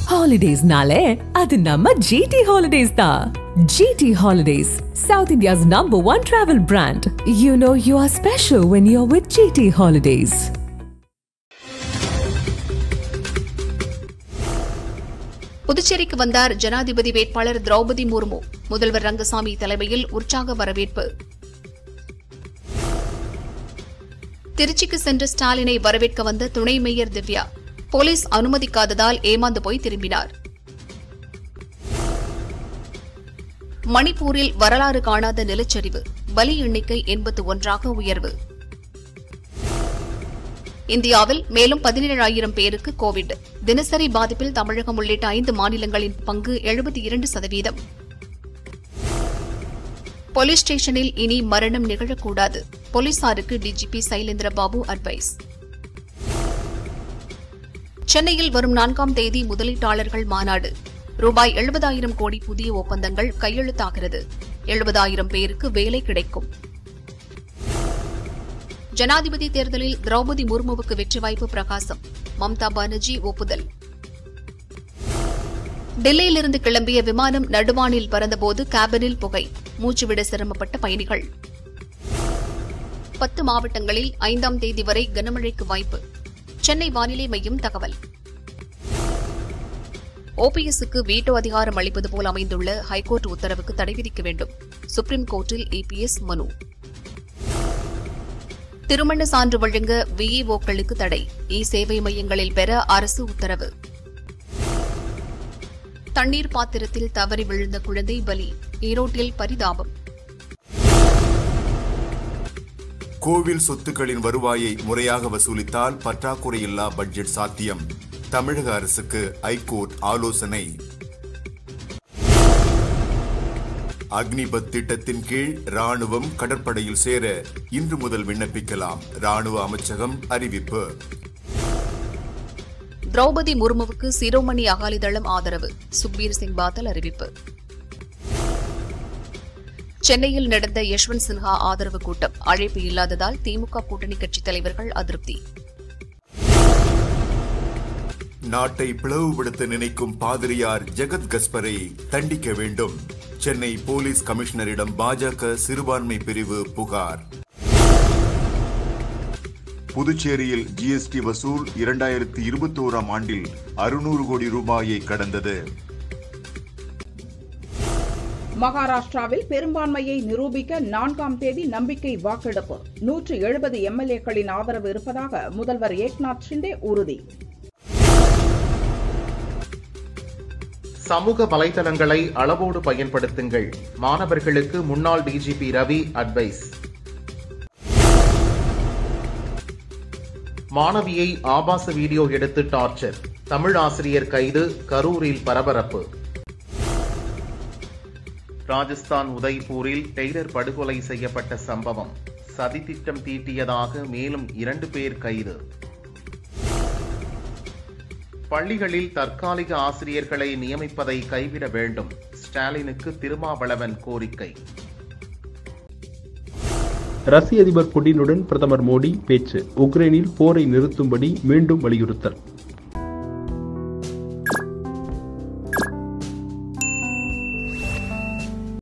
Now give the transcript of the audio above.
ஹாலிடேஸ்னாலே அது நம்ம ஜிடி ஹாலிடேஸ் தான் GT Holidays South India's number one travel brand you know you are special when you are with GT Holidays புதுச்சேரிக்கு வந்தார் ஜனாதிபதி வேட்பாளர் திரௌபதி முர்மு முதல்வர் ரங்கசாமி தலைமையில் உற்சாக வரவேற்பு திருச்சிக்கு சென்ற ஸ்டாலினை வரவேற்க வந்த துணை மேயர் திவ்யா போலீஸ் அனுமதிக்காததால் ஏமாந்து போய் திரும்பினார் மணிப்பூரில் வரலாறு காணாத நிலச்சரிவு பலி எண்ணிக்கை எண்பத்து ஒன்றாக உயர்வு இந்தியாவில் மேலும் பதினேழாயிரம் பேருக்கு கோவிட் தினசரி பாதிப்பில் தமிழகம் உள்ளிட்ட ஐந்து மாநிலங்களின் பங்கு எழுபத்தி இரண்டு சதவீதம் போலீஸ் ஸ்டேஷனில் இனி மரணம் நிகழக்கூடாது போலீசாருக்கு டிஜிபி சைலேந்திர பாபு அட்வைஸ் சென்னையில் வரும் நான்காம் தேதி முதலீட்டாளர்கள் மாநாடு ரூபாய் எழுபதாயிரம் கோடி புதிய ஒப்பந்தங்கள் கையெழுத்தாகிறது எழுபதாயிரம் பேருக்கு வேலை கிடைக்கும் ஜனாதிபதி தேர்தலில் திரௌபதி முர்முவுக்கு வெற்றி வாய்ப்பு பிரகாசம் மம்தா பானர்ஜி ஒப்புதல் டெல்லியிலிருந்து கிளம்பிய விமானம் நடுவானில் பறந்தபோது கேபினில் புகை மூச்சுவிட சிரமப்பட்ட பயணிகள் பத்து மாவட்டங்களில் ஐந்தாம் தேதி வரை கனமழைக்கு வாய்ப்பு சென்னை வானிலை மையம் தகவல் ஓபிஎஸ்க்கு வீட்டோ அதிகாரம் அளிப்பது போல் அமைந்துள்ள ஹைகோர்ட் உத்தரவுக்கு தடை விதிக்க வேண்டும் சுப்ரீம் கோர்ட்டில் ஏபிஎஸ் மனு திருமண சான்று வழங்க விஇஓக்களுக்கு தடை இ சேவை மையங்களில் பெற அரசு உத்தரவு தண்ணீர் பாத்திரத்தில் தவறி விழுந்த குழந்தை பலி ஈரோட்டில் பரிதாபம் கோவில் சொத்துக்களின் வருவாயை முறையாக வசூலித்தால் பற்றாக்குறையில்லா பட்ஜெட் சாத்தியம் தமிழக அரசுக்கு ஐகோர்ட் ஆலோசனை அக்னிபத் திட்டத்தின் கீழ் ராணுவம் கடற்படையில் சேர இன்று முதல் விண்ணப்பிக்கலாம் ராணுவ அமைச்சகம் அறிவிப்பு திரௌபதி முர்முவுக்கு சிரோமணி அகாலிதளம் ஆதரவு சுக்பீர் சிங் பாதல் அறிவிப்பு சென்னையில் நடந்த யஷ்வந்த் சின்ஹா ஆதரவு கூட்டம் அழைப்பு இல்லாததால் திமுக கூட்டணி கட்சித் தலைவர்கள் அதிருப்தி நாட்டை பிளவுபடுத்த நினைக்கும் பாதிரியார் ஜெகத் கஸ்பரை தண்டிக்க வேண்டும் சென்னை போலீஸ் கமிஷனரிடம் பாஜக சிறுபான்மை பிரிவு புகார் புதுச்சேரியில் ஜிஎஸ்டி வசூல் இரண்டாயிரத்தி இருபத்தோராம் ஆண்டில் அறுநூறு கோடி ரூபாயை கடந்தது மகாராஷ்டிராவில் பெரும்பான்மையை நிரூபிக்க நான்காம் தேதி நம்பிக்கை வாக்கெடுப்பு நூற்று எழுபது எம்எல்ஏக்களின் ஆதரவு இருப்பதாக முதல்வர் ஏக்நாத் ஷிண்டே உறுதி சமூக வலைதளங்களை அளவோடு பயன்படுத்துங்கள் மாணவர்களுக்கு முன்னாள் டிஜிபி ரவி அட்வைஸ் மாணவியை ஆபாச வீடியோ எடுத்து டார்ச்சர் தமிழ் ஆசிரியர் கைது கரூரில் பரபரப்பு ராஜஸ்தான் உதய்பூரில் டெய்லர் படுகொலை செய்யப்பட்ட சம்பவம் சதித்திட்டம் தீட்டியதாக மேலும் இரண்டு பேர் கைது பள்ளிகளில் தற்காலிக ஆசிரியர்களை நியமிப்பதை கைவிட வேண்டும் ஸ்டாலினுக்கு திருமாவளவன் கோரிக்கை ரஷ்ய அதிபர் புடினுடன் பிரதமர் மோடி பேச்சு உக்ரைனில் போரை நிறுத்தும்படி மீண்டும் வலியுறுத்தல்